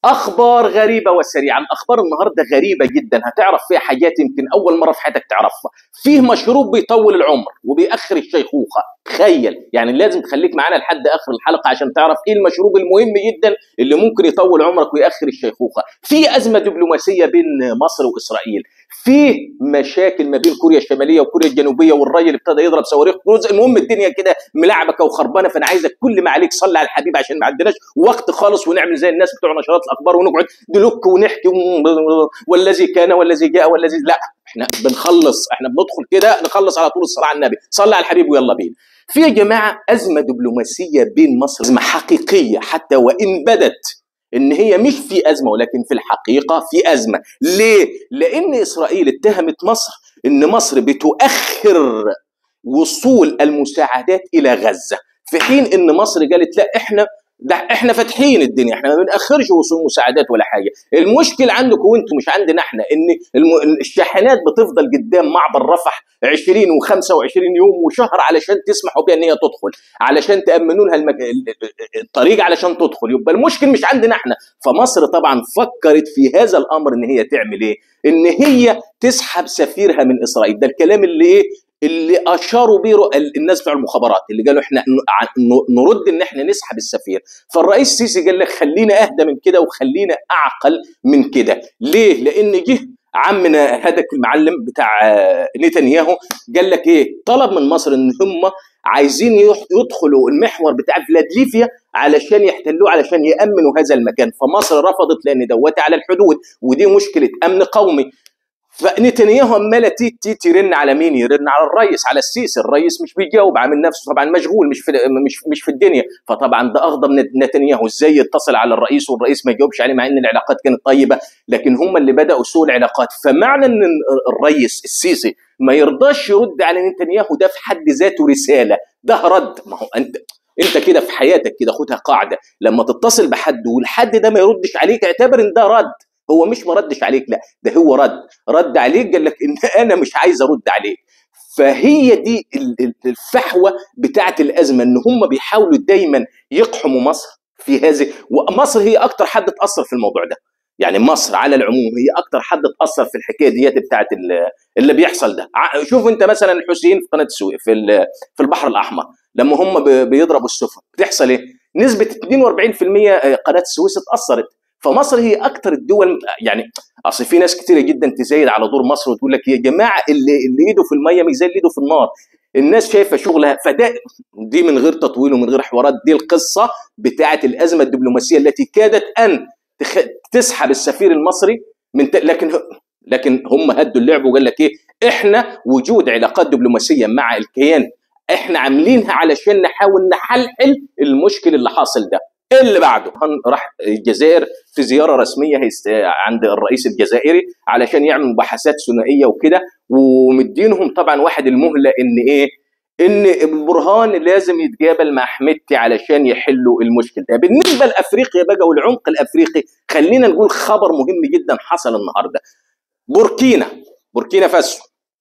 اخبار غريبه وسريعه الاخبار النهارده غريبه جدا هتعرف فيها حاجات يمكن اول مره في حياتك تعرفها فيه مشروب بيطول العمر وبيأخر الشيخوخه تخيل يعني لازم تخليك معانا لحد اخر الحلقه عشان تعرف ايه المشروب المهم جدا اللي ممكن يطول عمرك ويأخر الشيخوخه في ازمه دبلوماسيه بين مصر واسرائيل في مشاكل ما بين كوريا الشماليه وكوريا الجنوبيه والراجل ابتدى يضرب صواريخ كروز المهم الدنيا كده ملعبكه وخربانه فانا عايزك كل ما عليك صلي على الحبيب عشان ما عندناش وقت خالص ونعمل زي الناس بتوع نشرات الاخبار ونقعد نلك ونحكي والذي كان والذي جاء والذي لا احنا بنخلص احنا بندخل كده نخلص على طول الصلاه على النبي صلى على الحبيب ويلا بينا في يا جماعه ازمه دبلوماسيه بين مصر ازمه حقيقيه حتى وان بدت ان هي مش في ازمه ولكن في الحقيقه في ازمه ليه لان اسرائيل اتهمت مصر ان مصر بتؤخر وصول المساعدات الى غزه في حين ان مصر قالت لا احنا ده احنا فاتحين الدنيا احنا ما بنأخرش وصول مساعدات ولا حاجه المشكله عندكم وانتم مش عندنا احنا ان الم... الشاحنات بتفضل قدام معبر رفح 20 و25 يوم وشهر علشان تسمحوا بها ان هي تدخل علشان تامنوا لها المك... الطريق علشان تدخل يبقى المشكل مش عندنا احنا فمصر طبعا فكرت في هذا الامر ان هي تعمل ايه ان هي تسحب سفيرها من اسرائيل ده الكلام اللي ايه اللي اشاروا بيه الناس بتوع المخابرات اللي قالوا احنا نرد ان احنا نسحب السفير فالرئيس السيسي قال لك خلينا اهدى من كده وخلينا اعقل من كده ليه لان جه عمنا هذا المعلم بتاع نتنياهو قال لك ايه طلب من مصر ان هم عايزين يدخلوا المحور بتاع فلادليفيا علشان يحتلوه علشان يامنوا هذا المكان فمصر رفضت لان دوت على الحدود ودي مشكله امن قومي فنتنياهو عماله تيت تيت يرن على مين؟ يرن على الرئيس على السيسي، الرئيس مش بيجاوب عامل نفسه طبعا مشغول مش في مش مش في الدنيا، فطبعا ده اغضب نتنياهو ازاي يتصل على الرئيس والرئيس ما يجاوبش عليه مع ان العلاقات كانت طيبه، لكن هم اللي بداوا سوء العلاقات، فمعنى ان الرئيس السيسي ما يرضاش يرد على نتنياهو ده في حد ذاته رساله، ده رد ما هو انت انت كده في حياتك كده خدها قاعده، لما تتصل بحد والحد ده ما يردش عليك اعتبر ان ده رد، هو مش مردش عليك لا ده هو رد رد عليك قال لك ان انا مش عايز ارد عليك فهي دي الفحوه بتاعه الازمه ان هم بيحاولوا دايما يقحموا مصر في هذه ومصر هي اكتر حد اتاثر في الموضوع ده يعني مصر على العموم هي اكتر حد اتاثر في الحكايه ديت بتاعه اللي بيحصل ده شوف انت مثلا الحوثيين في قناه السويس في في البحر الاحمر لما هم بيضربوا السفن بتحصل ايه نسبه 42% قناه السويس اتاثرت فمصر هي اكثر الدول يعني اصل في ناس كتيره جدا تزايد على دور مصر وتقول لك يا جماعه اللي اللي ايده في الميه مش زي اللي ايده في النار الناس شايفه شغلها فده دي من غير تطويل ومن غير حوارات دي القصه بتاعه الازمه الدبلوماسيه التي كادت ان تخ... تسحب السفير المصري من ت... لكن لكن هم هدوا اللعب وقال لك ايه احنا وجود علاقات دبلوماسيه مع الكيان احنا عاملينها علشان نحاول نحلحل المشكل اللي حاصل ده اللي بعده راح الجزائر في زياره رسميه عند الرئيس الجزائري علشان يعمل مباحثات ثنائيه وكده ومدينهم طبعا واحد المهله ان ايه ان البرهان لازم يتقابل مع حميدتي علشان يحلوا المشكل ده بالنسبه لافريقيا بقى والعمق الافريقي خلينا نقول خبر مهم جدا حصل النهارده بوركينا بوركينا فاسو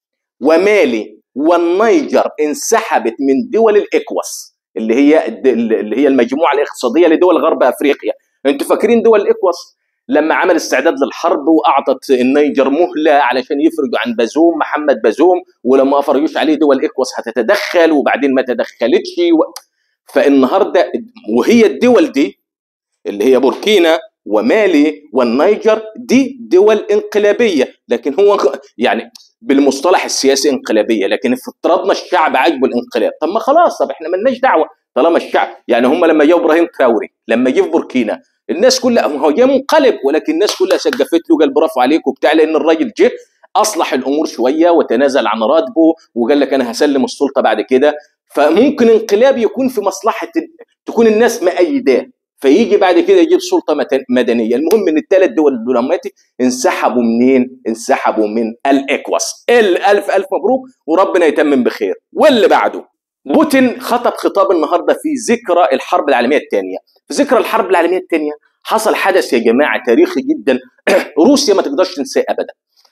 ومالي والنيجر انسحبت من دول الاكواس اللي هي اللي هي المجموعه الاقتصاديه لدول غرب افريقيا انتوا فاكرين دول الاكواس لما عمل استعداد للحرب واعطت النيجر مهله علشان يفرجوا عن بازوم محمد بازوم ولما ما فرجوش عليه دول اكواس هتتدخل وبعدين ما تدخلتش و... فالنهارده وهي الدول دي اللي هي بوركينا ومالي والنيجر دي دول انقلابيه لكن هو يعني بالمصطلح السياسي انقلابيه لكن في افتراضنا الشعب عاجبه الانقلاب طب ما خلاص طب احنا مالناش دعوه طالما الشعب يعني هم لما جاوا ابراهيم تراوري لما جه في بوركينا الناس كلها هو جه منقلب ولكن الناس كلها سقفت له قال برافو عليك وبتاع لان الراجل جه اصلح الامور شويه وتنازل عن راتبه وقال لك انا هسلم السلطه بعد كده فممكن انقلاب يكون في مصلحه تكون الناس مأيداه فيجي بعد كده يجيب سلطه مدنيه المهم ان الثلاث دول دولماتي انسحبوا منين انسحبوا من الاكواس الف الف مبروك وربنا يتمم بخير واللي بعده بوتين خطب خطاب النهارده في ذكرى الحرب العالميه الثانيه في ذكرى الحرب العالميه الثانيه حصل حدث يا جماعه تاريخي جدا روسيا ما تقدرش تنساه ابدا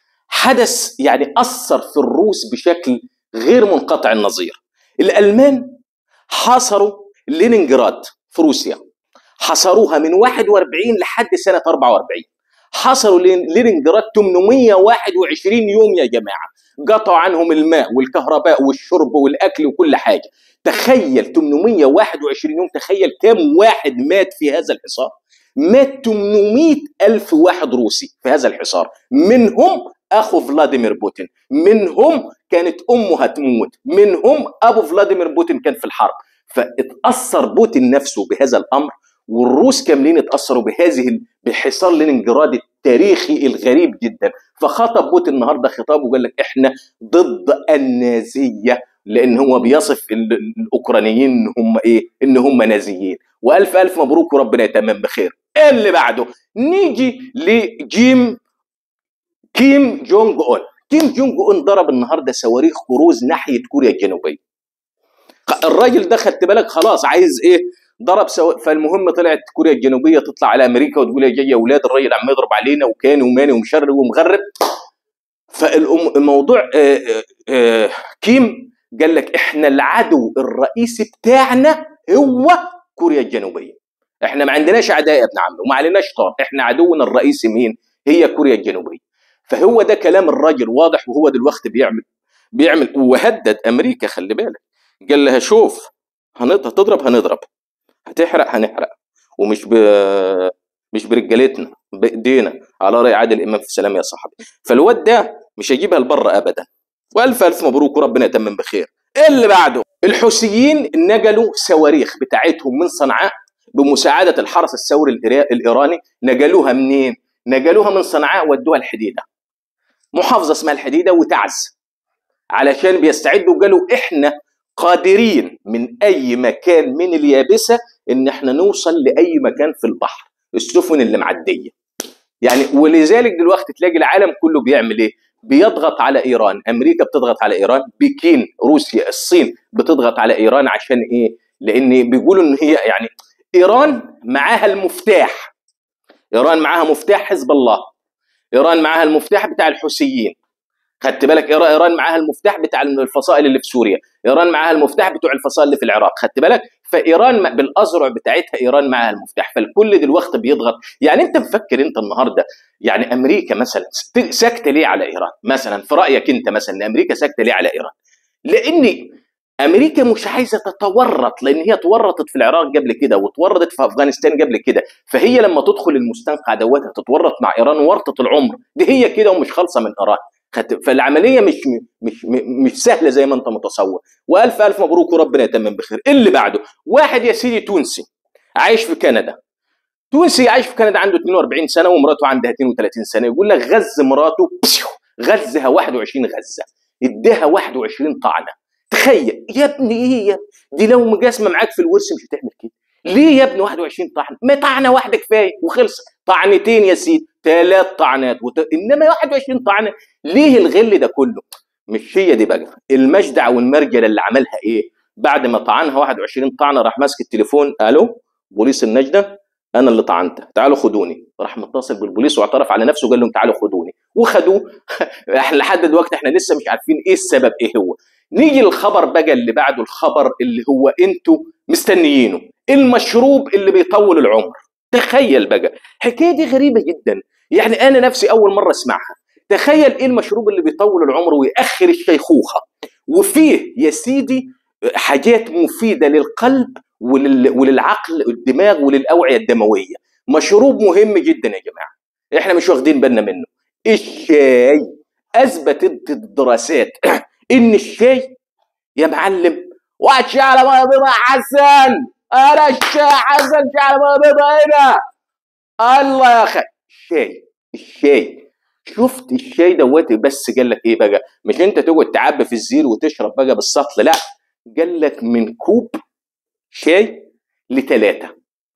حدث يعني اثر في الروس بشكل غير منقطع النظير الالمان حاصروا لينينجراد في روسيا حصروها من 41 لحد سنه 44 حصروا لينينجراد 821 يوم يا جماعه قطعوا عنهم الماء والكهرباء والشرب والاكل وكل حاجه تخيل 821 يوم تخيل كم واحد مات في هذا الحصار مات 800 ألف واحد روسي في هذا الحصار منهم أخو فلاديمير بوتين منهم كانت أمه هتموت منهم أبو فلاديمير بوتين كان في الحرب فاتأثر بوتين نفسه بهذا الأمر والروس كاملين اتأثروا بهذه بحصار لينينجراد التاريخي الغريب جدا فخاطب بوتين النهارده خطاب وقال لك احنا ضد النازيه لان هو بيصف الاوكرانيين ان هم ايه ان هم نازيين والف الف مبروك وربنا يتمم بخير اللي بعده نيجي لجيم كيم جونج اون كيم جونج اون ضرب النهارده صواريخ كروز ناحيه كوريا الجنوبيه الراجل ده خدت بالك خلاص عايز ايه ضرب سو... فالمهم طلعت كوريا الجنوبيه تطلع على امريكا وتقول يا جاي اولاد الراجل عم يضرب علينا وكان وماني ومشرب ومغرب فالموضوع آه، آه، آه، كيم قال لك احنا العدو الرئيسي بتاعنا هو كوريا الجنوبيه احنا ما عندناش اعداء يا ابن عمي وما عليناش طار احنا عدونا الرئيسي مين هي كوريا الجنوبيه فهو ده كلام الراجل واضح وهو دلوقتي بيعمل بيعمل وهدد امريكا خلي بالك قال لها شوف هتضرب هنضرب هتحرق هنحرق ومش ب... مش برجالتنا بايدينا على راي عادل امام في السلام يا صاحبي فالواد ده مش هيجيبها لبره ابدا والف الف مبروك وربنا يتمم بخير اللي بعده الحوثيين نقلوا صواريخ بتاعتهم من صنعاء بمساعده الحرس الثوري الايراني نقلوها منين نقلوها من صنعاء ودوها الحديده محافظه اسمها الحديده وتعز علشان بيستعدوا قالوا احنا قادرين من اي مكان من اليابسه ان احنا نوصل لاي مكان في البحر السفن اللي معديه يعني ولذلك دلوقتي تلاقي العالم كله بيعمل ايه بيضغط على ايران امريكا بتضغط على ايران بكين روسيا الصين بتضغط على ايران عشان ايه لان بيقولوا ان هي يعني ايران معاها المفتاح ايران معاها مفتاح حزب الله ايران معاها المفتاح بتاع الحوثيين خدت بالك ايران معاها المفتاح بتاع الفصائل اللي في سوريا ايران معاها المفتاح بتوع الفصائل اللي في العراق خدت بالك فايران بالاذرع بتاعتها ايران معاها المفتاح فالكل دلوقتي بيضغط يعني انت مفكر انت النهارده يعني امريكا مثلا ساكته ليه على ايران مثلا في رايك انت مثلا امريكا ساكته ليه على ايران لان امريكا مش عايزه تتورط لان هي تورطت في العراق قبل كده وتورطت في افغانستان قبل كده فهي لما تدخل المستنقع دوت هتتورط مع ايران ورطه العمر دي هي كده ومش خالصه من ايران فالعمليه مش مش مش سهله زي ما انت متصور والف الف مبروك وربنا يتمم بخير اللي بعده واحد يا سيدي تونسي عايش في كندا تونسي عايش في كندا عنده 42 سنه ومراته عندها 32 سنه يقول لك غز مراته غزها 21 غزه اداها 21 طعنه تخيل يا ابني ايه دي لو مجاسمه معاك في الورث مش هتعمل كده ليه يا ابني 21 طعنه ما طعنه واحده كفايه وخلص طعنتين يا سيدي ثلاث طعنات وت... انما 21 طعنه ليه الغل ده كله مش هي دي بقى المجدع والمرجله اللي عملها ايه بعد ما طعنها 21 طعنه راح ماسك التليفون الو بوليس النجده انا اللي طعنته تعالوا خدوني راح متصل بالبوليس واعترف على نفسه وقال لهم تعالوا خدوني وخدوه احنا لحد دلوقتي احنا لسه مش عارفين ايه السبب ايه هو نيجي للخبر بقى اللي بعده الخبر اللي هو انتوا مستنيينه المشروب اللي بيطول العمر تخيل بقى الحكايه دي غريبه جدا يعني انا نفسي اول مره اسمعها تخيل ايه المشروب اللي بيطول العمر ويأخر الشيخوخه وفيه يا سيدي حاجات مفيده للقلب ولل... وللعقل والدماغ وللاوعيه الدمويه مشروب مهم جدا يا جماعه احنا مش واخدين بالنا منه الشاي اثبتت الدراسات ان الشاي يا معلم واتش على ما بيضة حسن انا الشاي حسن على ما بيضة هنا الله يا اخي الشاي الشاي شفت الشاي دوت بس قال لك ايه بقى مش انت تقعد تعبي في الزير وتشرب بقى بالسطل لا قال لك من كوب شاي لثلاثه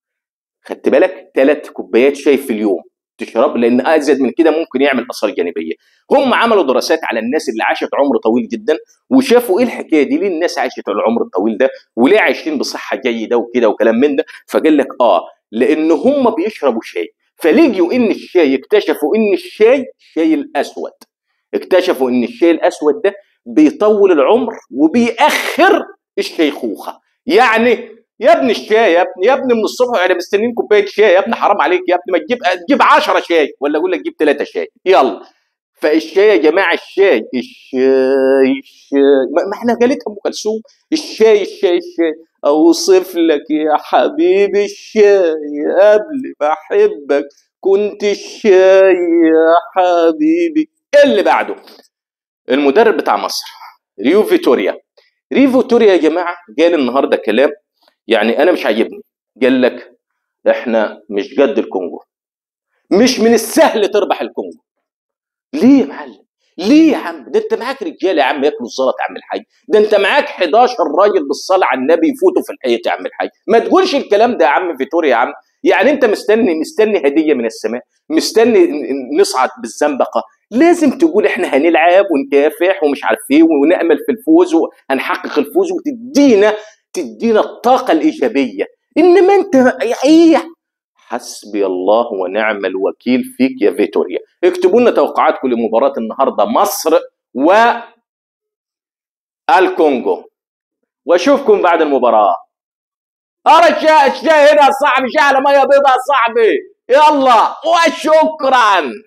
خدت بالك ثلاث كوبايات شاي في اليوم تشرب لان ازيد من كده ممكن يعمل اثار جانبيه هم عملوا دراسات على الناس اللي عاشت عمر طويل جدا وشافوا ايه الحكايه دي ليه الناس عاشت العمر الطويل ده وليه عايشين بصحه جيده وكده وكلام من ده فقال لك اه لان هم بيشربوا شاي فلقيوا ان الشاي اكتشفوا ان الشاي الشاي الاسود اكتشفوا ان الشاي الاسود ده بيطول العمر وبيأخر الشيخوخه يعني يا ابني الشاي يا ابني يا ابني من الصبح احنا مستنيين كوبايه شاي يا ابني حرام عليك يا ابني ما تجيب تجيب 10 شاي ولا اقول لك جيب 3 شاي يلا فالشاي يا جماعه الشاي الشاي الشاي ما ما احنا قالتها ام كلثوم الشاي الشاي الشاي اوصف لك يا حبيبي الشاي قبل ما احبك كنت الشاي يا حبيبي اللي بعده المدرب بتاع مصر ريو فيتوريا ريو فيتوريا يا جماعه قال النهارده كلام يعني انا مش عاجبني قال لك احنا مش قد الكونغو مش من السهل تربح الكونغو ليه يا معلم ليه يا عم ده انت معاك رجاله يا عم ياكلوا الزلط يا عم الحاج ده انت معاك 11 راجل بالصلاه على النبي يفوتوا في الحيط يا عم الحاج ما تقولش الكلام ده يا عم فيتوريا يا عم يعني انت مستني مستني هديه من السماء مستني ن- نصعد بالزنبقه لازم تقول احنا هنلعب ونكافح ومش عارف ايه ونامل في الفوز وهنحقق الفوز وتدينا تدينا الطاقه الايجابيه انما انت ايه حسبي الله ونعم الوكيل فيك يا فيتوريا اكتبوا لنا توقعاتكم لمباراه النهارده مصر و الكونغو واشوفكم بعد المباراه ارى الشاي الشاي هنا يا صاحبي شاي على ميه بيضاء يا صاحبي يلا وشكرا